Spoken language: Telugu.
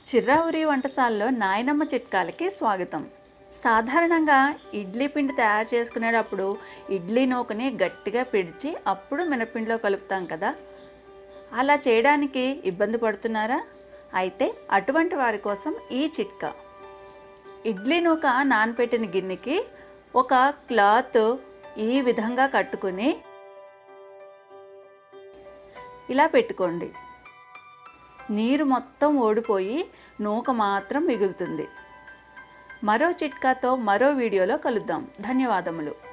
చిర్రావురి వంటశాలలో నాయనమ్మ చిట్కాలకి స్వాగతం సాధారణంగా ఇడ్లీ పిండి తయారు చేసుకునేటప్పుడు ఇడ్లీ నూకని గట్టిగా పిడిచి అప్పుడు మినపిండిలో కలుపుతాం కదా అలా చేయడానికి ఇబ్బంది పడుతున్నారా అయితే అటువంటి వారి కోసం ఈ చిట్కా ఇడ్లీ నూక నానపెట్టిన గిన్నెకి ఒక క్లాత్ ఈ విధంగా కట్టుకుని ఇలా పెట్టుకోండి నీరు మొత్తం ఓడిపోయి నూక మాత్రం మిగులుతుంది మరో చిట్కాతో మరో వీడియోలో కలుద్దాం ధన్యవాదములు